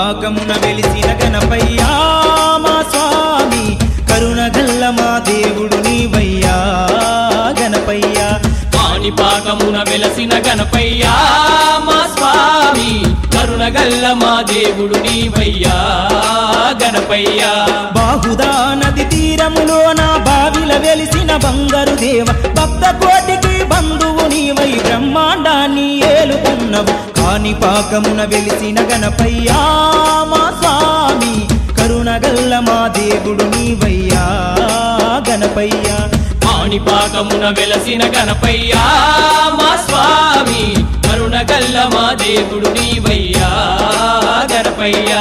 పాకమున వెలిసిన గణపయ్యా మా స్వామి కరుణగల్ల మా దేవుడు నీవయ్యా గణపయ్యా పానిపాకమున వెలసిన గణపయ్యా మా స్వామి కరుణగల్ల మా దేవుడు నీవయ్యా గణపయ్యా బాహుదా నది తీరములో నా బావిల వెలిసిన బంగారు దేవ భక్త కోటికి బంధువు నీవై బ్రహ్మాండాన్ని ఏలుకున్నవు కాని పాకమున వెలిసిన గణపయ్యా మా స్వామి కరుణగల్ల మా దేవుడు నీవయ్యా గణపయ్యా పానిపాకమున వెలసిన గణపయ్యా మా స్వామి కరుణగల్ల మా దేవుడు నీవయ్యా గణపయ్యా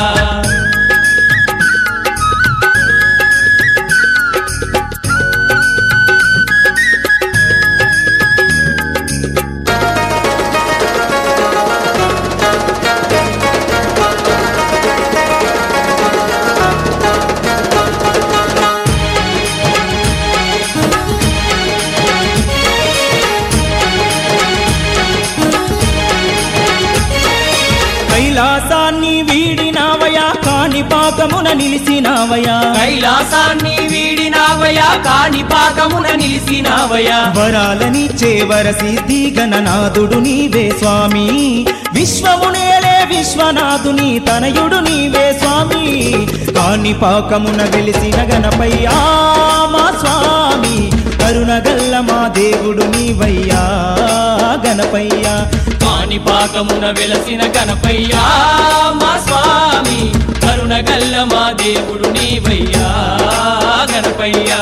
కైలాసాన్ని వీడినావయా కాని పాకమున నిలిసినావయా కైలాసాన్ని వీడినావయా కాణిపాకమున నిలిసినావయా వరాలని చేవర సిద్ధి గణనాథుడు నీవే స్వామి విశ్వమునేలే విశ్వనాథుని తనయుడు నీవే స్వామి కాని పాకమున వెలిసిన గణపయ్యా మా స్వామి కరుణగల్ల మా దేవుడు నీవయ్యా గణపయ్యా కాణిపాకమున వెలసిన గణపయ్యా మా స్వామి కరుణగల్ల మా దేవుడు నీవయ్యా గణపయ్యా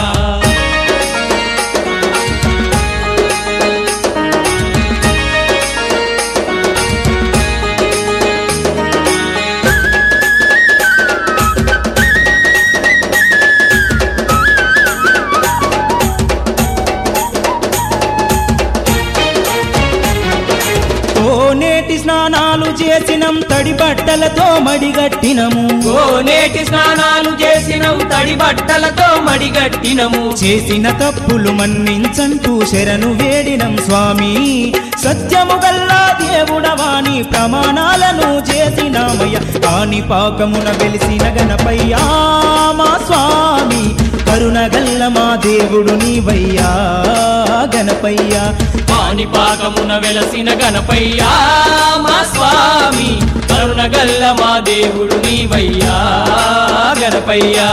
కోనేటి స్నానాలు చేసినం తడి బట్టలతో మడిగట్టినము కోనేటి స్నానాలు చేసినం తడి బట్టలతో మడిగట్టినము చేసిన తప్పులు మన్నించంటూ శరణు వేడినం స్వామి సత్యము గల్లా దేవుడవాని ప్రమాణాలను చేసినామయ్య కాని పాకమున వెలిసిన గణపయ్యా మా స్వామి కరుణగల్ల మా దేవుడు నీవయ్యా గణపయ్యా కాణిపాకమున వెలసిన గణపయ్యా మా స్వామి కరుణగల్ల మా దేవుడు నీవయ్యా గణపయ్యా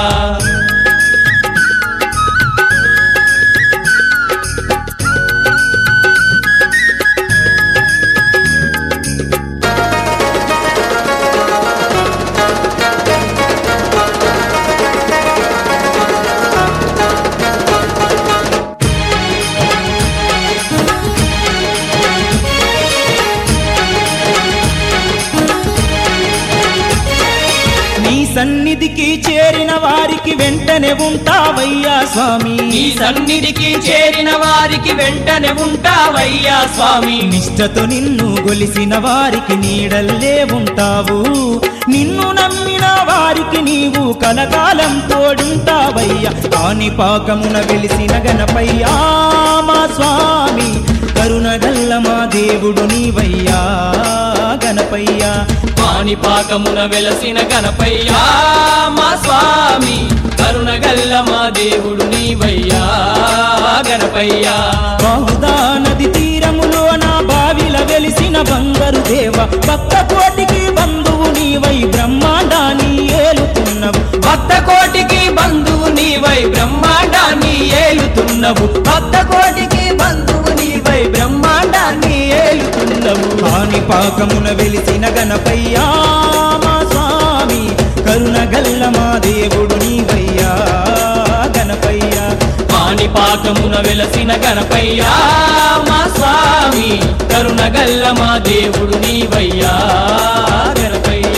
నీ సన్నిధికి చేరిన వారికి వెంటనే ఉంటావయ్యా స్వామి నీ సన్నిధికి చేరిన వారికి వెంటనే ఉంటావయ్యా స్వామి నిష్టతో నిన్ను గొలిసిన వారికి నీడల్లే ఉంటావు నిన్ను నమ్మిన వారికి నీవు కలకాలం తోడుంటావయ్యా కాని పాకమున వెలిసిన గణపయ్యా మా స్వామి కరుణగల్ల మా దేవుడు నీవయ్యా గణపయ్యా కాణిపాకమున వెలసిన గణపయ్యా మా స్వామి కరుణగల్ల మా దేవుడు నీవయ్యా గణపయ్యా బాహుదా నది తీరములో నా బావిల వెలిసిన బంగారు దేవ భక్త కోటికి బంధువు నీవై బ్రహ్మాండాన్ని ఏలుతున్నవు భక్త కోటికి బంధువు నీవై బ్రహ్మాండాన్ని ఏలుతున్నవు భక్త కోటికి బంధువు నీవై బ్రహ్మాండాన్ని ఏలుతున్నవు కాని పాకమున వెలిసిన గణపయ్యా మా స్వామి కరుణగల్ల మా దేవుడు నీవయ్యా గణపయ్యా పానిపాకమున వెలసిన గణపయ్యా మా స్వామి కరుణగల్ల మా దేవుడు నీవయ్యా గణపయ్యా